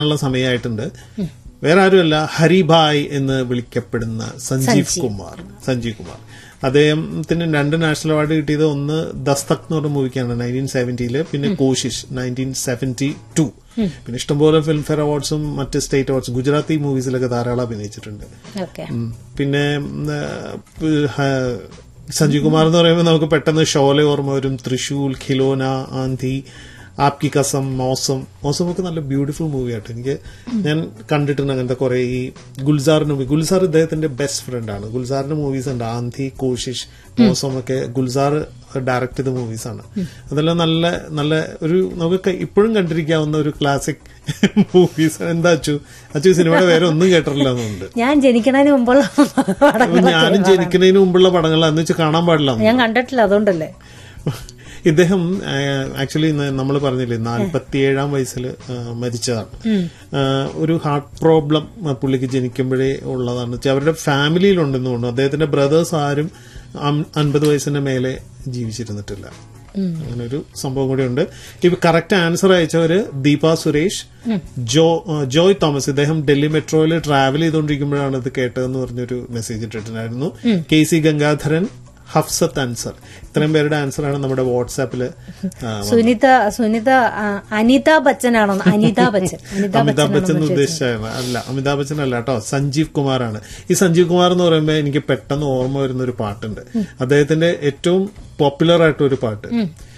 ഉള്ള സമയമായിട്ടുണ്ട് വേറെ ആരുമല്ല ഹരിഭായ് എന്ന് വിളിക്കപ്പെടുന്ന സഞ്ജീവ് കുമാർ സഞ്ജീവ് കുമാർ അദ്ദേഹത്തിന് രണ്ട് നാഷണൽ അവാർഡ് കിട്ടിയത് ഒന്ന് ദസ്തക് എന്ന് പറഞ്ഞ മൂവിക്കാണ് നയൻറ്റീൻ സെവന്റിയില് പിന്നെ കോശിഷ് നയൻറ്റീൻ സെവന്റി ടു പിന്നെ ഇഷ്ടംപോലെ ഫിലിംഫെയർ അവാർഡ്സും മറ്റ് സ്റ്റേറ്റ് അവാർഡ്സും ഗുജറാത്തി മൂവീസിലൊക്കെ ധാരാളം അഭിനയിച്ചിട്ടുണ്ട് ഓക്കെ ഉം. പിന്നെ ഉം, ആ, പ്- ഹ- സഞ്ജീവ് കുമാർ എന്ന് പറയുമ്പോൾ നമുക്ക് പെട്ടെന്ന് ഷോലെ ഓർമ്മ വരും തൃശൂൽ ഖിലോന ആന്ധി ആപ്കി കസം മോസം മോസം ഒക്കെ നല്ല ബ്യൂട്ടിഫുൾ മൂവി ആയിട്ട് എനിക്ക് ഞാൻ കണ്ടിട്ടുണ്ട് അങ്ങനത്തെ കുറെ ഈ ഗുൽസാറിന്റെ മൂവി ഗുൽസാർ ഇദ്ദേഹത്തിന്റെ ബെസ്റ്റ് ഫ്രണ്ട് ആണ് ഗുൽസാറിന്റെ മൂവീസ് ഉണ്ട് ആന്ധി കോശിഷ് മോസം ഒക്കെ ഗുൽസാർ ഡയറക്ട് ചെയ്ത മൂവീസ് ആണ് അതെല്ലാം നല്ല നല്ല ഒരു നമുക്ക് ഇപ്പോഴും കണ്ടിരിക്കാവുന്ന ഒരു ക്ലാസിക് മൂവീസ് എന്താ അച്ചു അച്ചു സിനിമയുടെ പേര് ഒന്നും കേട്ടിട്ടില്ല എന്നുണ്ട് ഞാൻ ജനിക്കണതിന് മുമ്പുള്ള പടങ്ങൾ ഞാനും ജനിക്കുന്നതിന് മുമ്പുള്ള പടങ്ങൾ എന്ന് വെച്ച് കാണാൻ പാടില്ല ഞാൻ കണ്ടിട്ടില്ല അതുകൊണ്ടല്ലേ ഇദ്ദേഹം ആക്ച്വലി നമ്മൾ പറഞ്ഞില്ലേ നാൽപ്പത്തിയേഴാം വയസ്സിൽ മരിച്ചതാണ് ആ, ഒരു ഹാർട്ട് പ്രോബ്ലം പുള്ളിക്ക് ജനിക്കുമ്പോഴേ ഉള്ളതാണ് വെച്ചാൽ അവരുടെ ഫാമിലിയിലുണ്ടെന്ന് തോന്നുന്നു അദ്ദേഹത്തിന്റെ ബ്രദേഴ്സ് ആരും അം- അൻപത് വയസ്സിന്റെ മേലെ ജീവിച്ചിരുന്നിട്ടില്ല അങ്ങനെ ഒരു സംഭവം കൂടി ഉണ്ട് ഇപ്പൊ കറക്റ്റ് ആൻസർ അയച്ചവര് ദീപ സുരേഷ് ജോ ആ, ജോയ് തോമസ് ഇദ്ദേഹം ഡൽഹി മെട്രോയിൽ ട്രാവൽ ചെയ്തുകൊണ്ടിരിക്കുമ്പോഴാണ് ഇത് കേട്ടതെന്ന് പറഞ്ഞൊരു മെസ്സേജ് ഇട്ടിട്ടുണ്ടായിരുന്നു കെ സി ഗംഗാധരൻ ഹഫ്സത്ത് അൻസർ ഇത്രയും പേരുടെ ആൻസറാണ് നമ്മുടെ വാട്സാപ്പില് ആ, സുനിത സുനിത ആ, അനിത ബച്ചൻ ആണോ അനിത ബച്ചൻ അനിത അമിതാഭ് ബച്ചൻ ബച്ചൻ ഉദ്ദേശിച്ചാണ് അല്ല അമിതാഭ് ബച്ചൻ അല്ല കേട്ടോ സഞ്ജീവ് കുമാറാണ് ഈ സഞ്ജീവ് കുമാർ എന്ന് പറയുമ്പോൾ എനിക്ക് പെട്ടെന്ന് ഓർമ്മ വരുന്ന ഒരു പാട്ടുണ്ട് അദ്ദേഹത്തിന്റെ ഏറ്റവും പോപ്പുലർ ആയിട്ട് ഒരു പാട്ട്